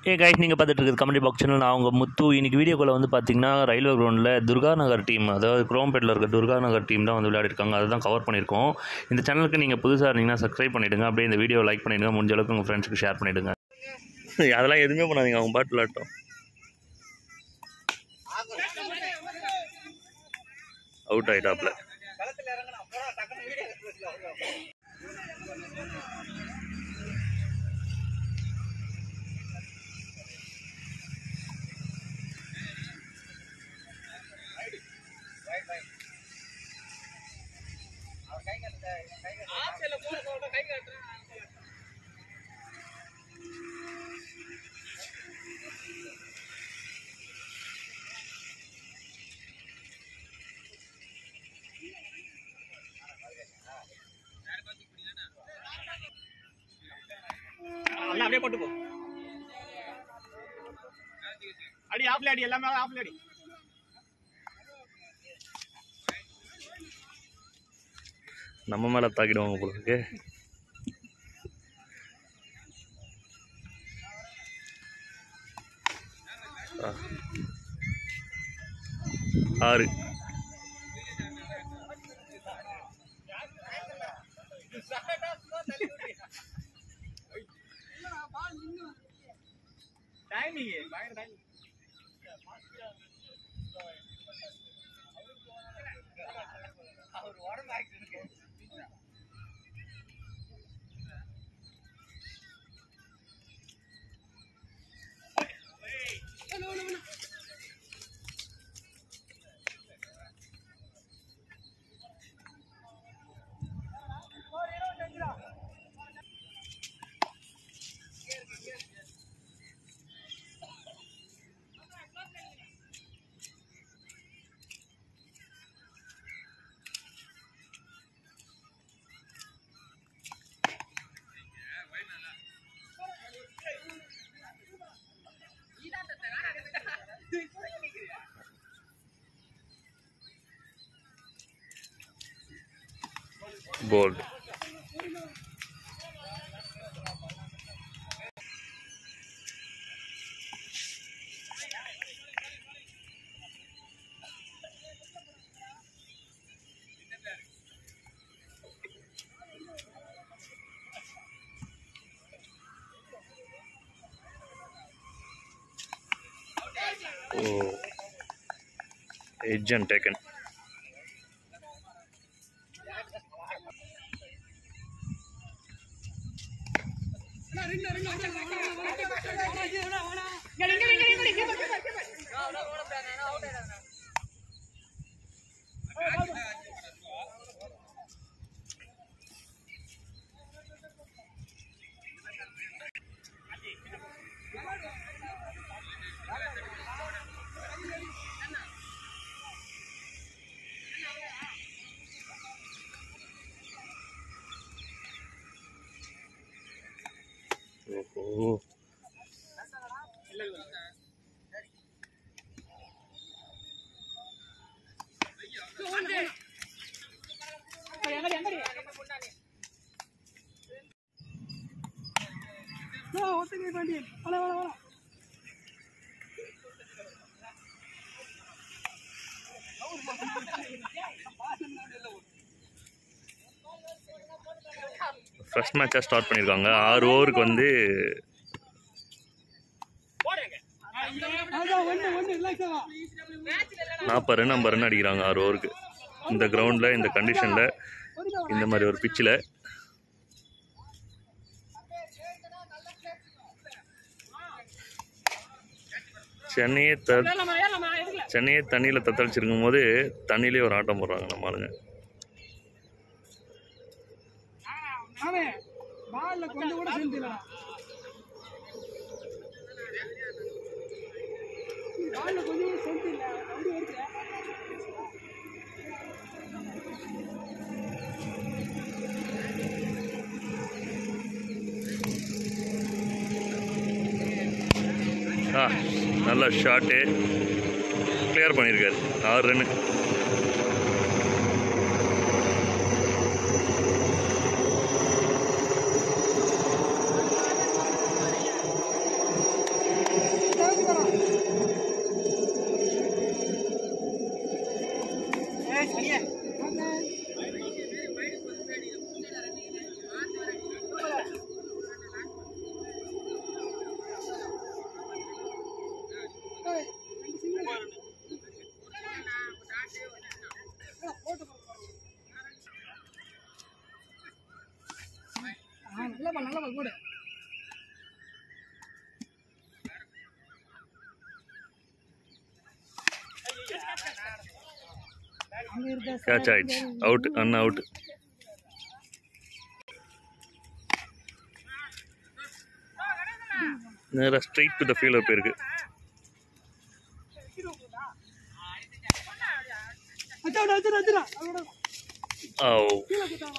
ஏ guys நீங்கள் பார்த்துட்டு இருக்குது கமெண்ட் பாக்ஸ் சேனல் நான் அவங்க முத்து இன்னைக்கு வீடியோக்குள்ள வந்து பார்த்தீங்கன்னா ரயில்வே கிரவுண்டில் துர்கா நகர் டீம் அதாவது குரோம்பேட்டில் இருக்க துர்கா நகர் டீம் தான் வந்து விளையாடிருக்காங்க அதை தான் கவர் பண்ணியிருக்கோம் இந்த சேனலுக்கு நீங்கள் புதுசாக இருந்தீங்கன்னா சப்ஸ்கிரைப் பண்ணிவிடுங்க அப்படியே இந்த வீடியோ லைக் பண்ணிவிடுங்க முடிஞ்ச அளவுக்கு உங்கள் ஃப்ரெண்ட்ஸுக்கு ஷேர் பண்ணிவிடுங்க அதெல்லாம் எதுவுமே பண்ணாதீங்க அவங்க பாட்டு விளாட்டும் அவுட் ஆகிட்டாப்ல அண்ணா அப்படியே போட்டு போ அடி ஆஃப்ல அடி எல்லாமே ஆஃப்ல அடி நம்ம மேலே தாக்கிடுவாங்க போல இருக்கு ஆ. ஆறு டைமிங் பயங்கர timing bowled Oh, edge and taken. ஓஹோ ஃபர்ஸ்ட் மேட்சாக ஸ்டார்ட் பண்ணியிருக்காங்க ஆறு ஓவருக்கு வந்து நாற்பது ரன் ஐம்பது ரன் அடிக்கிறாங்க ஆறு ஓவருக்கு இந்த கிரவுண்டில் இந்த கண்டிஷனில் இந்த மாதிரி ஒரு பிச்சில் சென்னையே த சென்னையே தண்ணியில் தத்தளிச்சிருக்கும் போது தண்ணியிலே ஒரு ஆட்டம் போடுறாங்க நம்ம ஆளுங்க பால்ல கொஞ்சம் கூட செஞ்சில பால்ல கொஞ்சம் கூட செஞ்சில அப்படி வருது ஆ நல்ல ஷாட்டு கிளியர் பண்ணியிருக்காரு ஆறு ரன்னு அங்க இருக்கா கேட்ச் ஆயிடுச்சு அவுட் அண்ணா அவுட் நேராக ஸ்ட்ரைட் டு த ஃபீல்டர் போயிருக்கு அச்சா அச்சா அச்சா அச்சா ஓ கீழே குத்தாங்க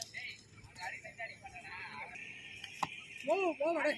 ஓ ஓ டேய்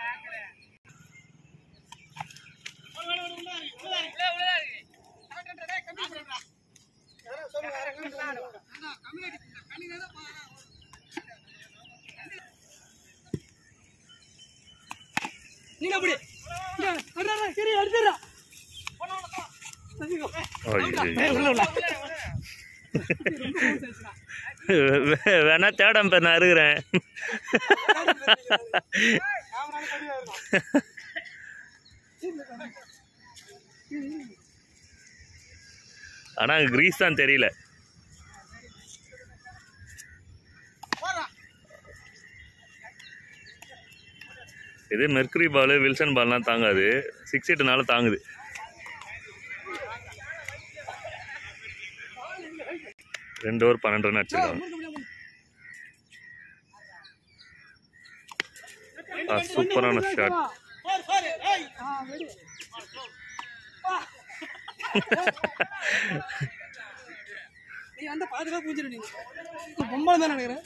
நீங்க அப்படி சரி எடுத்துடா ஐயோ வே- வேணா தேடம் பேர் நான் இருக்கிறேன் ஆனா கிரீஸ் தான் தெரியல இது மெர்க்குரி பால் வில்சன் பால்லாம் தாங்காது சிக்ஸ் எட்டுனால தாங்குது ரெண்டு ஓவர் பன்னெண்டு ரன் அடிச்சிருக்காங்க ஆ, சூப்பரான ஷாட் நீ அந்த பாதுகாப்பு புரிஞ்சிரு நீங்க பொம்பளை தான் நினைக்கிறேன்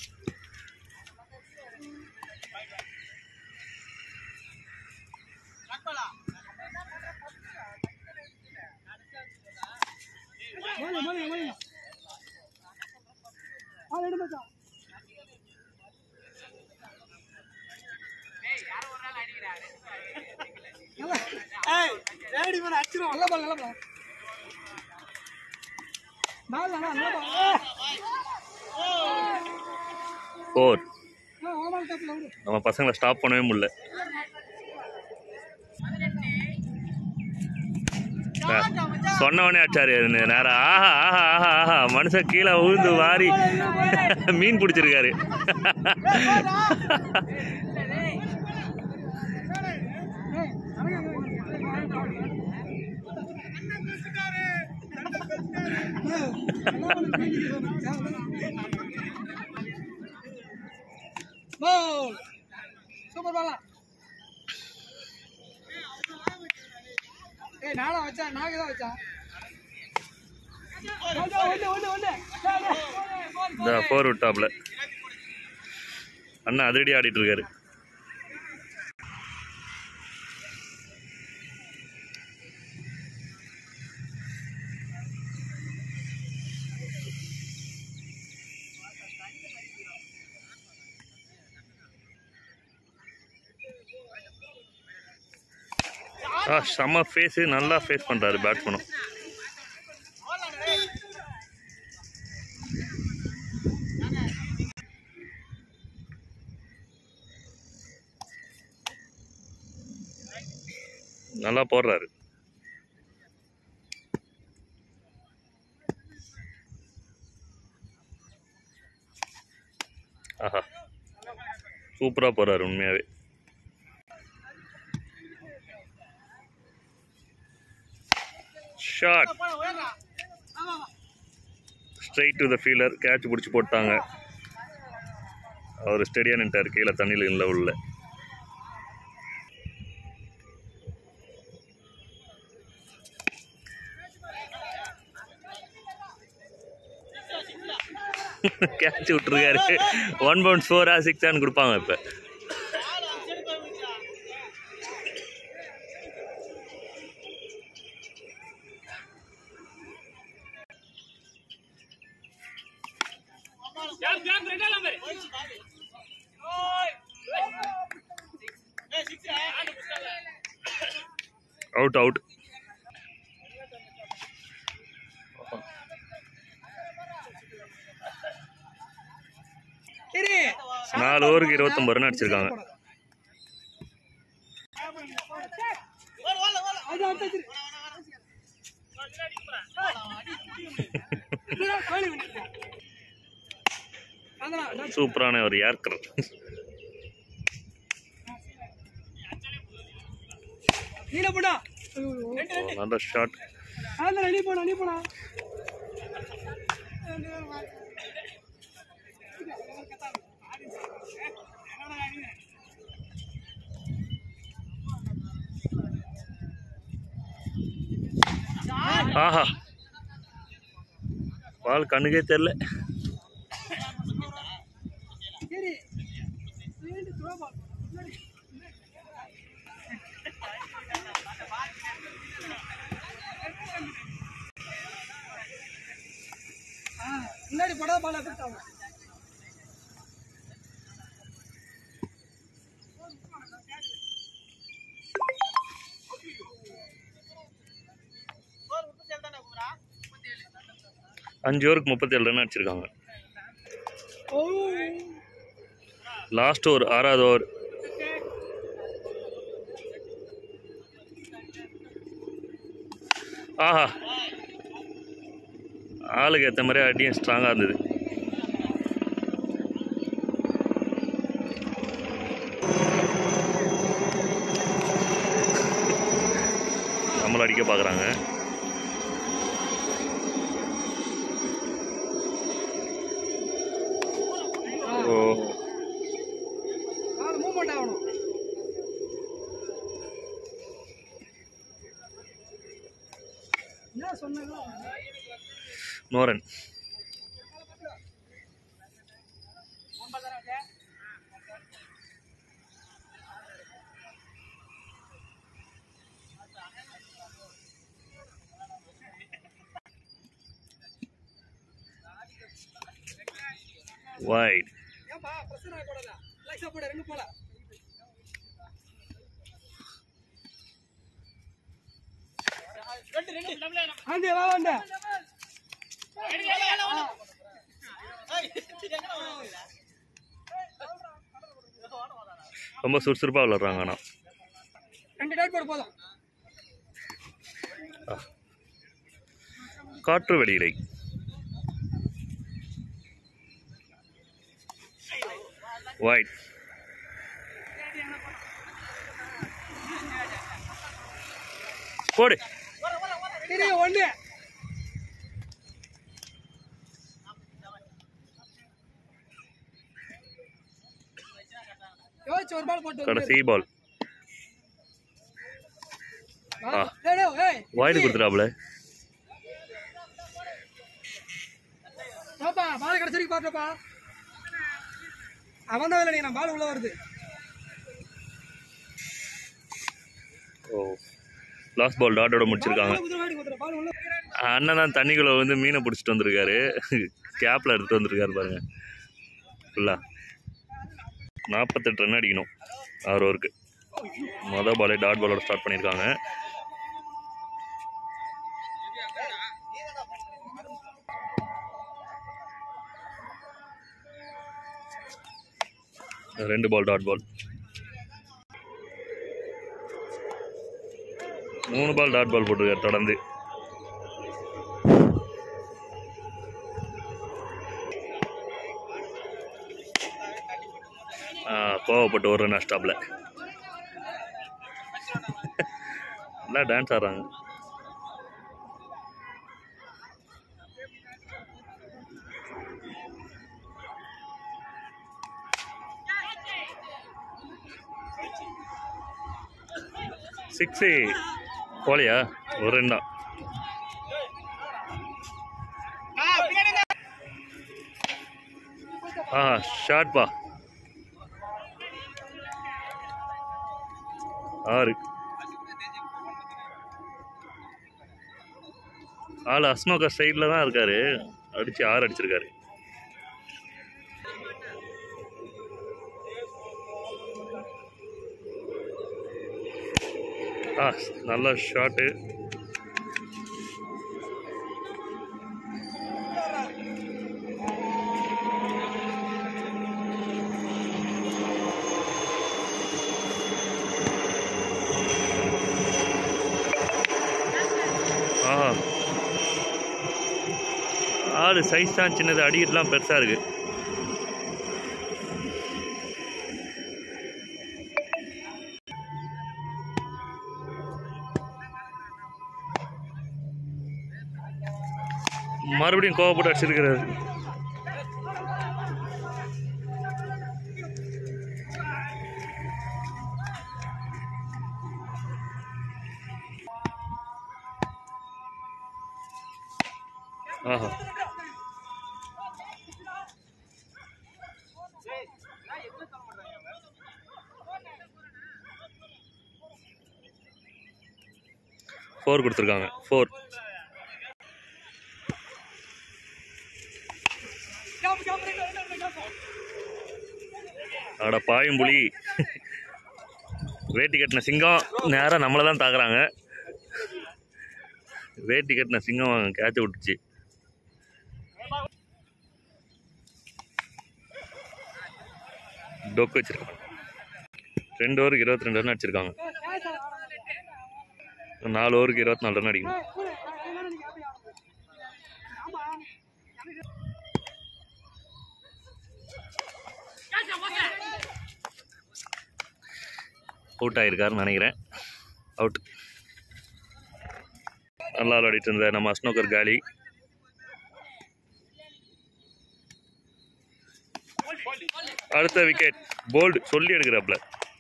மேலே மேலே மேலே ஆள் எடு மச்சான் ஏய் டேடி மேல அடிச்சிரும் நல்ல பால் நல்ல பால் பால் நல்லா நல்ல பால் ஃபோர் ஆ ஓமால் கப்ல விடு நம்ம பசங்களை ஸ்டாப் பண்ணவே முடியல சொன்னவனே ஆச்சாரு நேரம் ஆஹா ஆஹா ஆஹா ஆஹா மனுஷன் கீழே உழுந்து வாரி மீன் பிடிச்சிருக்காரு ஏய் Ball. சூப்பர் பாலா ஏய் நானா வச்சேன் நாங்க தான் வச்சேன் ஒன்று ஒன்று ஒன்று ஒன்று இந்த ஃபோர் விட்டாப்ல அண்ணா அதிரடி ஆடிட்டு இருக்காரு ஆ செம்ம ஃபேஸு நல்லா ஃபேஸ் பண்ணுறாரு பேட்ஸ்மேனும் நல்லா போடுறாரு ஆஹா சூப்பராக போடுறாரு உண்மையாகவே shot straight to the fielder catch பிடிச்சி போட்டாங்க அவர் ஸ்டெடியாக நின்ட்டார் கீழே தண்ணியில் இல்லை உள்ள கேட்ச் விட்டுருக்காரு ஒன் பவுண்ட் ஃபோரா சிக்ஸான்னு கொடுப்பாங்க இப்போ அவுட் அவுட் சரி நாலு ஓவருக்கு இருபத்தொம்பது ரன் அடிச்சிருக்காங்க அது அடுத்து கோழி விட்டு அதான் சூப்பரான ஒரு ஏர்க்கர் நீல போடா நல்ல ஷாட் அதான் நீ போடா நீ போடா ஆஹா பால் கண்ணுக்கே தெரில சரி சரி throw ball. முன்னாடி. ஆ, முன்னாடி படாத பால் எடுத்துட்டாங்க அஞ்சு ஓவருக்கு முப்பத்தேழு ரன் அடிச்சிருக்காங்க ஓ லாஸ்ட் ஓவர் ஆறாவது ஓவர் ஆஹா ஆளுக்கு ஏற்ற மாதிரி அடியும் ஸ்ட்ராங்காக இருந்தது நம்மள அடிக்க பார்க்குறாங்க ஓ பால் மூவ்மெண்ட் ஆகணும் என்ன சொன்னீங்களோ நோரன் வைட் ஏன்பா பிரச்சனை ஆகக்கூடாதா லைஸா போட ரெண்டு போல ஆண்டி வா வாண்ட ரொம்ப சுறுசுறுப்பாக விளாட்றாங்க ஆனால் ரெண்டு டேட் போட போதும் காற்று வெளியிடை வைட் போடு சரி ஒண்ணு யோசிச்சு ஒரு பால் போட்டு கடைசி பால் ஆ. வாய்டு கொடுத்துட்டாப்புல பாப்பா பால் கடைசி வரைக்கும் பாப்பா அவன் தான் இல்லை நான் பால் உள்ள வருது ஓ லாஸ்ட் பால் டாட்டோட முடிச்சிருக்காங்க பால் குதிரை, வாடி குதிரை, பால் உள்ள அண்ணன் தான் தண்ணிக்குள்ளே வந்து மீனை பிடிச்சிட்டு வந்திருக்காரு கேப்பில் எடுத்துட்டு வந்திருக்காரு பாருங்க ஃபுல்லாக நாற்பத்தெட்டு ரன் அடிக்கணும் ஆறு ஓவருக்கு மொதல் பாலே டாட் பாலோட ஸ்டார்ட் பண்ணியிருக்காங்க ரெண்டு பால் டாட் பால் மூணு பால் டாட் பால் போட்டிருக்காரு தொடர்ந்து ஆ, கோவப்பட்டு ஒரு ரன் ஸ்டாப்பில் நல்லா டான்ஸ் ஆடுறாங்க சிக்ஸு போலையா ஒரு ரன் தான் ஆ ஷார்ட்பா ஆறு ஆள் அஸ்னோகா சைடில் தான் இருக்காரு அடிச்சு ஆறு அடிச்சிருக்காரு ஆ நல்ல ஷாட்டு ஆ ஆடு சைஸ் தான் சின்னது அடிக்கிறதுலாம் பெருசாக இருக்கு மறுபடியும் கோவப்பட்டு அடிச்சிருக்கிறாரு ஆஹா ஃபோர் கொடுத்துருக்காங்க four gap gap right right gap அட பாயும் புலி வேட்டி கட்டின சிங்கம் நேராக நம்மளை தான் தாக்குறாங்க வேட்டி கட்டின சிங்கம் கேட்ச விட்டுச்சு டொக்கு வச்சிருக்காங்க ரெண்டு ஓவருக்கு இருபத்தி ரெண்டு ரன் அடிச்சிருக்காங்க நாலு ஓவருக்கு இருபத்தி நாலு ரன் அடிக்கணும் அவுட் ஆயிருக்காருன்னு நினைக்கிறேன் அவுட் நல்லா விளையாடிட்டு இருந்த நம்ம அஸ்னோக்கர் காலி அடுத்த விக்கெட் போல்டு சொல்லி எடுக்கிறாப்ல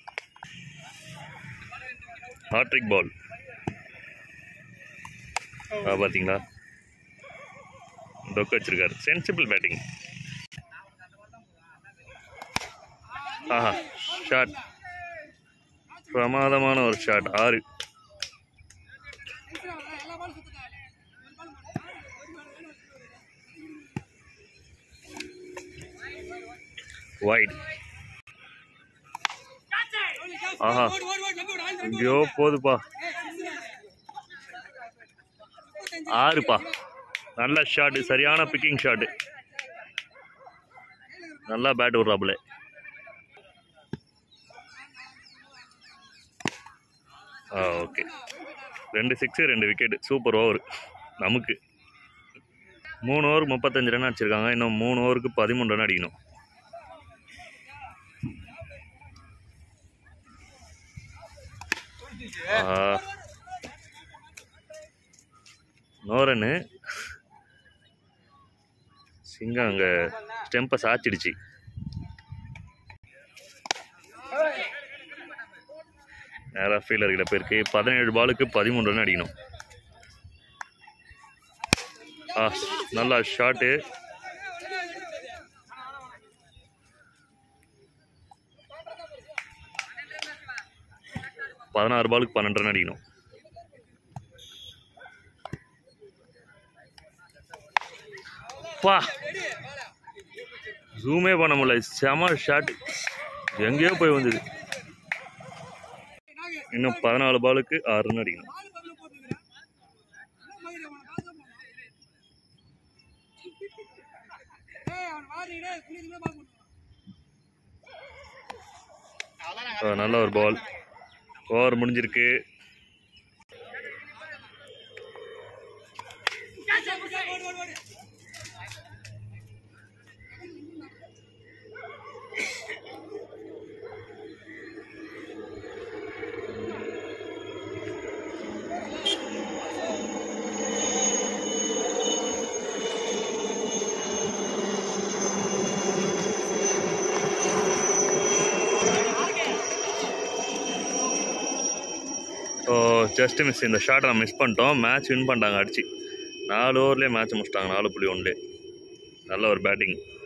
ஹாட்ரிக் பால் பார்த்தீங்களா டொக்கு வச்சிருக்காரு சென்சிபிள் பேட்டிங் ஆஹா ஷாட் பிரமாதமான ஒரு ஷாட் ஆறு எல்லா பாலும் சுத்துதா வைட் ஆஹா ஓடு ஓடு ஓடு நம்பி விடு ஆள் எங்கேயோ போகுதுப்பா ஆறுப்பா நல்ல ஷாட்டு சரியான பிக்கிங் ஷாட்டு நல்லா பேட் விட்றாப்புல ஆ ஓகே ரெண்டு சிக்ஸு ரெண்டு விக்கெட்டு சூப்பர் ஓவர் நமக்கு மூணு ஓவருக்கு முப்பத்தஞ்சு ரன் அடிச்சிருக்காங்க இன்னும் மூணு ஓவருக்கு பதிமூணு ரன் அடிக்கணும் ஆஹா நோரனு சிங்கம் அங்கே ஸ்டெம்பை சாச்சிடுச்சு நேராக ஃபீல்டர் கிட்ட போயிருக்கு பதினேழு பாலுக்கு பதிமூணு ரன் அடிக்கணும் ஆ நல்லா ஷாட்டு பதினாறு பாலுக்கு பன்னெண்டு ரன் அடிக்கணும் பா ஜூமே பண்ண முடியல செம ஷாட் எங்கேயோ போய் வந்தது இன்னும் பதினாலு பாலுக்கு ஆறு ரன் அடிக்கணும் பால் பக்கத்துல போட்டுக்கிறேன் என்ன மயிறு அவனை பார்த்தா போனா ஏய் அவன் வாரிடே குளிக்குமே பால் போட்டுருவான் ஆ, நல்ல ஒரு பால் ஓவர் முடிஞ்சிருக்கு ஓடு ஓடு ஓடு ஸோ ஜஸ்ட் மிஸ் இந்த ஷாட்டை நம்ம மிஸ் பண்ணிட்டோம் மேட்ச் வின் பண்ணிட்டாங்க அடிச்சு நாலு ஓவர்லேயே மேட்ச் முடிச்சிட்டாங்க நாலு புள்ளி ஒன்லே நல்ல ஒரு பேட்டிங்